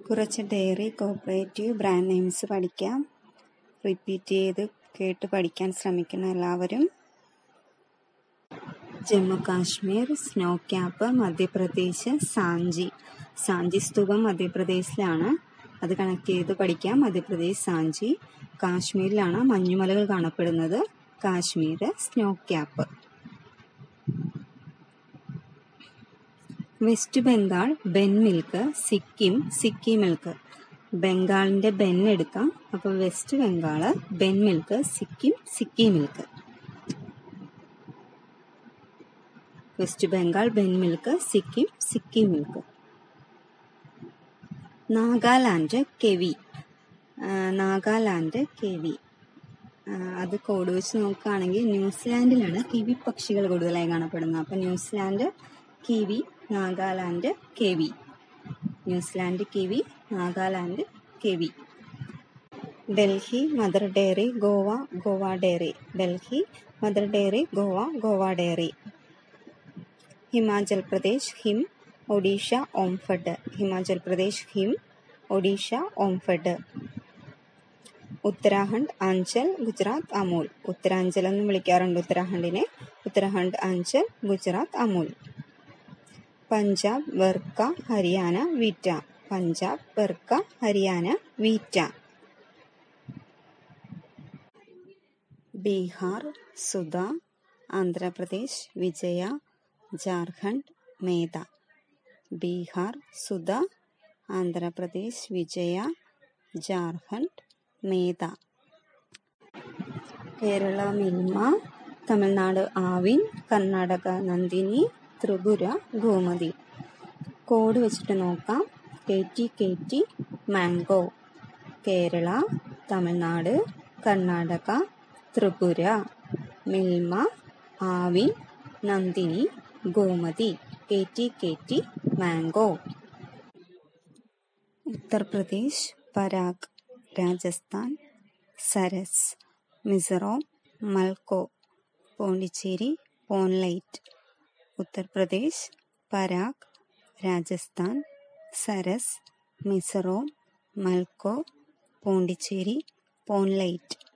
കുറച്ച് dairy cooperative brand names പഠിക്കാം repeat ചെയ്ത് കേട്ട് പഠിക്കാൻ ശ്രമിക്കുന്ന എല്ലാവരും ജമ്മു കാശ്മീർ സ്നോ ക്യാപ്പ് മധ്യപ്രദേശ് സാഞ്ചി സാഞ്ചി സ്തൂപം മധ്യപ്രദേശിലാണ് അത് കണക്ട് ചെയ്ത് പഠിക്കാം മധ്യപ്രദേശ് സാഞ്ചി കാശ്മീരിലാണ് മഞ്ഞുമലകൾ കാണപ്പെടുന്നത് Kashmir snow cap west Bengal Ben milk Sikkim Sikki milk ബംഗാളിന്റെ ബെൻ എടുക്കാം അപ്പോൾ west Bengal Ben milk Sikkim Sikki milk west Bengal Ben milk Sikkim Sikki milk Nagaland Kevi Nagaland Kevi അത് കോഡ് വെച്ച് നോക്കുകയാണെങ്കിൽ ന്യൂസിലാൻഡിലാണ് കിവി പക്ഷികൾ കൂടുതലായി കാണപ്പെടുന്നത് അപ്പം New Zealand kiwi Nagaland Kevi New Zealand kiwi Nagaland Kevi Delhi Mother Dairy Goa Goa dairy Delhi Mother Dairy Goa Goa dairy Himachal Pradesh Him Odisha ഓംഫഡ് Himachal Pradesh Him Odisha Omfed Uttarakhand Aanchal Gujarat Amul Uttaranchal എന്ന് വിളിക്കാറുണ്ട് ഉത്തരാഖണ്ഡിനെ ഉത്തരാഖണ്ഡ് അഞ്ചൽ ഗുജറാത്ത് അമൂൽ പഞ്ചാബ് വെർക്ക ഹരിയാന വീറ്റ പഞ്ചാബ് വെർക്ക ഹരിയാന വീറ്റ ബീഹാർ സുധ ആന്ധ്രാപ്രദേശ് വിജയ ജാർഖണ്ഡ് മേധ ബീഹാർ സുധ ആന്ധ്രാപ്രദേശ് വിജയ ജാർഖണ്ഡ് മേധ കേരള മിൽമ തമിഴ്നാട് ആവിൻ കർണാടക നന്ദിനി ത്രിപുര ഗോമതി കോഡ് വെച്ചിട്ട് നോക്കാം K T K T mango Kerala Tamil Nadu Karnataka Tripura Milma Aavin Nandini Gomati K T K T mango Uttar Pradesh Parag Rajasthan Saras Mizoram Mulco Pondicherry Ponlait Uttar Pradesh Parag Rajasthan Saras Mizoram Mulco Pondicherry പോൺലൈറ്റ്